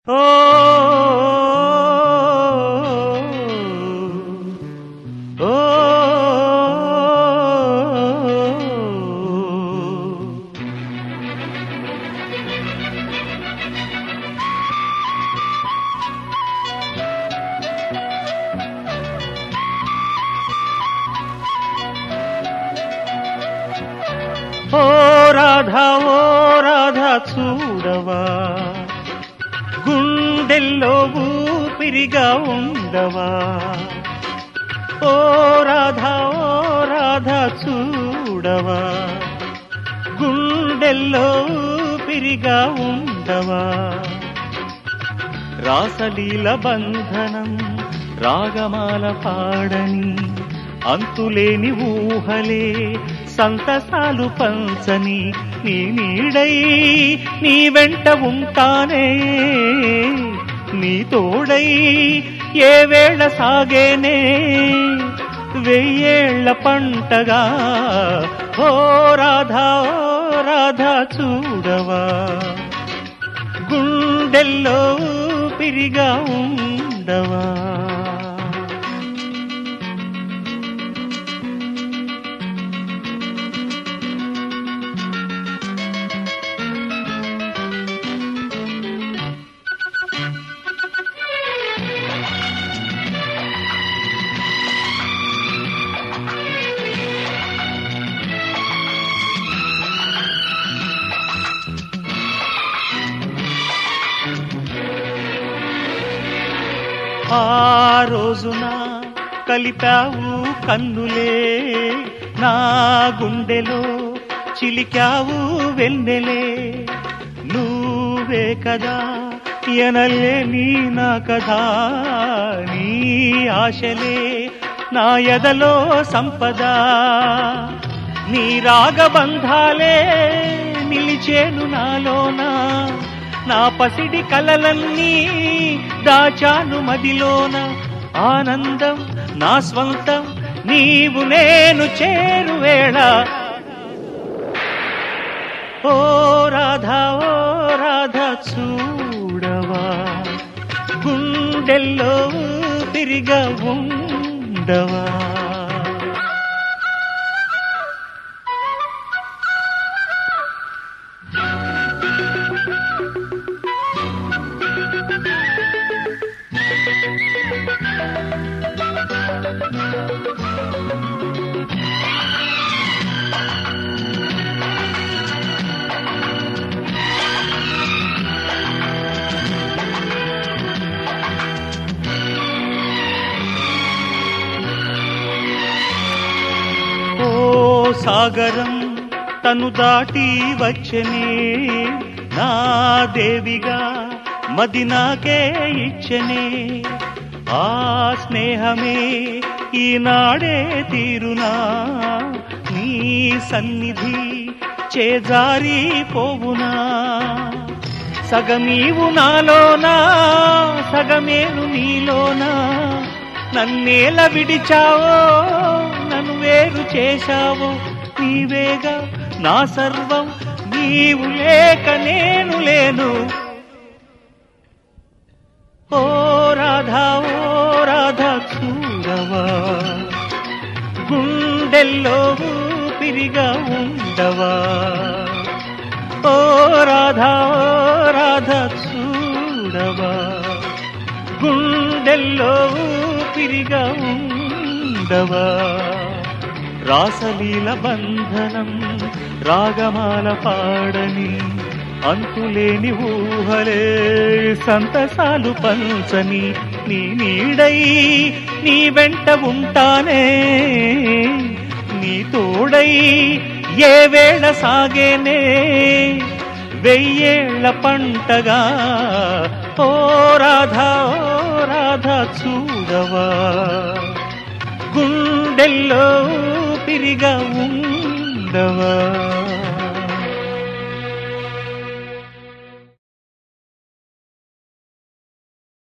ఓ ఓ ఓ రాధా ఓ రాధా చూడవా గుండెల్లో ఊపిరిగా ఉండవా ఓ రాధా ఓ రాధా చూడవా గుండెల్లో ఊపిరిగా ఉండవా రాసలీల బంధనం రాగమాల పాడని అంతులేని ఊహలే సంతసాలు పంచని నీ నీడై నీ వెంట ఉంటానే నీ తోడై ఏ వేళ సాగేనే వెయ్యేళ్ల పంటగా ఓ రాధా ఓ రాధా చూడవా గుండెల్లో పిరిగా ఉండవా ఆ రోజున కలిపావు కన్నులే నా గుండెలో చిలికావు వెన్నెలే నువ్వే కదా ఎనలే నీ నా కదా నీ ఆశలే నా ఎదలో సంపద నీ రాగబంధాలే నిలిచేను నాలోనా నా పసిడి కలలన్నీ దాచాను మదిలోన ఆనందం నా స్వంతం నీవు నేను చేరువేళ ఓ రాధా ఓ రాధా చూడవా గుండెల్లో తిరిగా ఉండవా ఓ సాగరం తను దాటి వచ్చనే నా దేవిగా మది నాకే ఇచ్చనే ఆ స్నేహమే ఈనాడే తీరునా నీ సన్నిధి చేజారి పోవునా సగమీవు నాలోనా సగమేను నీలోనా నన్నేల విడిచావో నన్ను వేరు చేశావో నీవేగా నా సర్వం నీవు లేక నేను లేను ఓ రాధా ఓ రాధా చూడవా గుండెల్లో ఊపిరిగా ఉండవా ఓ రాధా ఓ రాధా చూడవా గుండెల్లో ఊపిరిగా ఉండవా రాసలీల బంధనం రాగమాల పాడని అంతులేని ఊహలే సంతసాలు పంచని నీ నీడై నీ వెంట ఉంటానే నీ తోడై ఏ వేళ సాగేనే వెయ్యేళ్ల పంటగా ఓ రాధా ఓ రాధా చూడవా గుండెల్లో పిరిగా ఉండ